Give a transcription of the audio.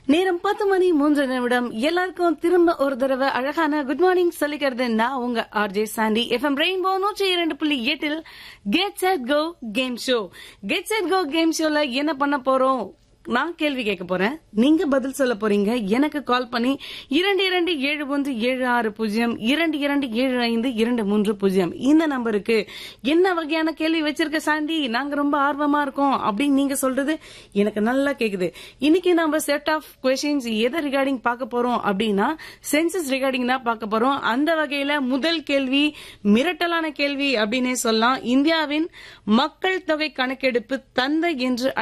நேரம் பத்து மணி மூன்று நிமிடம் எல்லாருக்கும் திரும்ப ஒரு தடவை அழகான குட் மார்னிங் சொல்லிக்கிறது நான் உங்க ஆர்ஜே சாண்டி எஃப்எம் ரெயின்போ நூற்றி இரண்டு புள்ளி எட்டில் get set go game show get set go game ஷோல என்ன பண்ண போறோம் நான் கேள்வி கேட்க போறேன் நீங்க பதில் சொல்ல போறீங்க எனக்கு கால் பண்ணி இரண்டு இரண்டு ஏழு ஒன்று ஏழு ஆறு பூஜ்ஜியம் இரண்டு இரண்டு ஏழு ஐந்து இரண்டு மூன்று பூஜ்ஜியம் இந்த நம்பருக்கு என்ன வகையான கேள்வி வச்சிருக்க சாண்டி நாங்க ரொம்ப ஆர்வமா இருக்கோம் அப்படின்னு நீங்க சொல்றது எனக்கு நல்லா கேக்குது இன்னைக்கு நம்ம செட் ஆஃப் கொஸ்டின்ஸ் எதை ரிகார்டிங் பார்க்க போறோம் அப்படின்னா சென்சஸ் ரிகார்டிங் தான் பார்க்க போறோம் அந்த வகையில முதல் கேள்வி மிரட்டலான கேள்வி அப்படின்னே சொல்லலாம் இந்தியாவின் மக்கள் தொகை கணக்கெடுப்பு தந்தை என்று